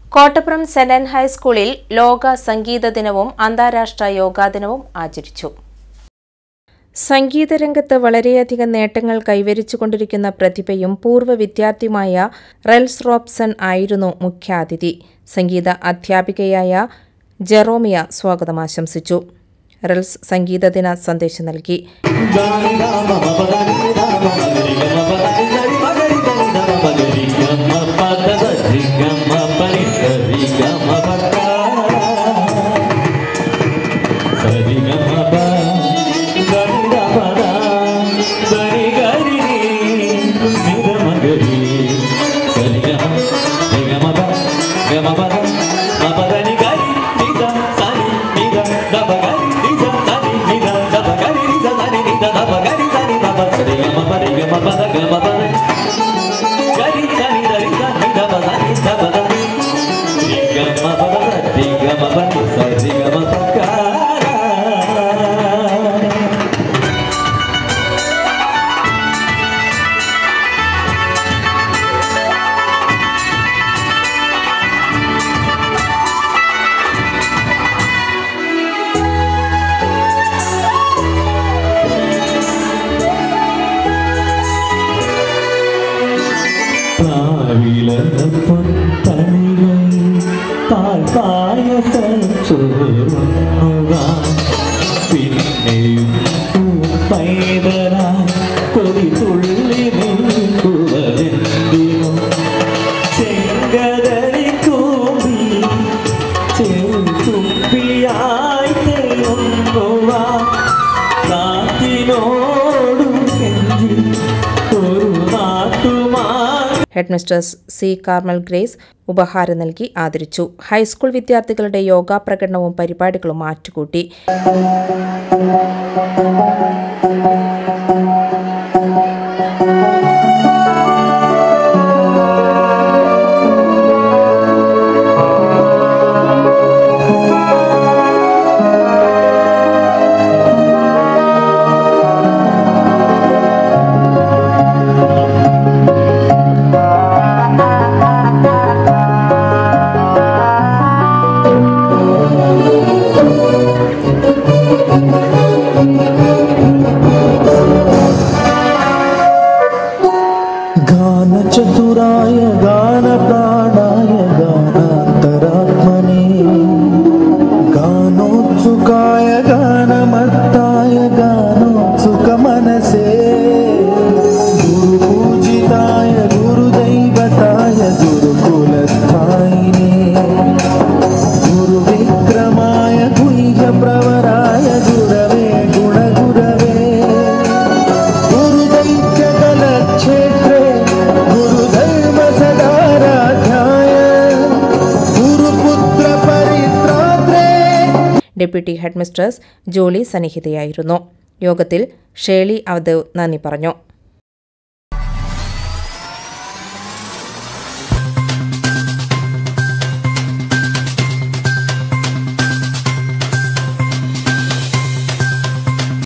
Kottappuram saint and ഹൈസ്കൂളിൽ ലോക സംഗീത ദിനവും അന്താരാഷ്ട്ര യോഗാ ദിനവും ആചരിച്ചു സംഗീതരംഗത്ത് വളരെയധികം നേട്ടങ്ങൾ കൈവരിച്ചുകൊണ്ടിരിക്കുന്ന പ്രതിഭയും പൂർവ്വ വിദ്യാർത്ഥിയുമായ റെൽസ് റോബ്സൺ ആയിരുന്നു മുഖ്യാതിഥി സംഗീത അധ്യാപികയായ ജെറോമിയ സ്വാഗതം ആശംസിച്ചു റെൽസ് സംഗീതദിന സന്ദേശം നൽകി പിന്നെയും പൈതര കൊടി തുള്ളി നിൽക്കുവതെന്തിനോ ചെങ്കതറി കൂമ്പി ചെറുതുപ്പിയായി തെയ്യുന്നുവാ നാട്ടിനോടു കെഞ്ചി ഒരു നാട്ടുമാ ഹെഡ്മിസ്റ്റേഴ്സ് സി കാർമൽ ഗ്രേസ് ഉപഹാരം നൽകി ആദരിച്ചു ഹൈസ്കൂൾ വിദ്യാർത്ഥികളുടെ യോഗാ പ്രകടനവും പരിപാടികളും മാറ്റുകൂട്ടി गानचतुराय गानप्राणाय गानान्तरात्मने गानोत्सुकाय गानमत्ताय गानोत्सुकमनसे गुरुपूजिताय गुरुदैवताय गुरुकुलस्थायिने गुरुविक्रमाय गुह्यप्रवराय गुरवे गुणगुरवे गुरुदैत्यकलक्षेत्रे गुरुधर्मसदाराध्याय गुरुपुत्रपरित्रात्रे ഡെപ്യൂട്ടി ഹെഡ്മിസ്ട്രസ് ജോളി സന്നിഹിതയായിരുന്നു യോഗത്തിൽ ഷേളി അവദേവ് നന്ദി പറഞ്ഞു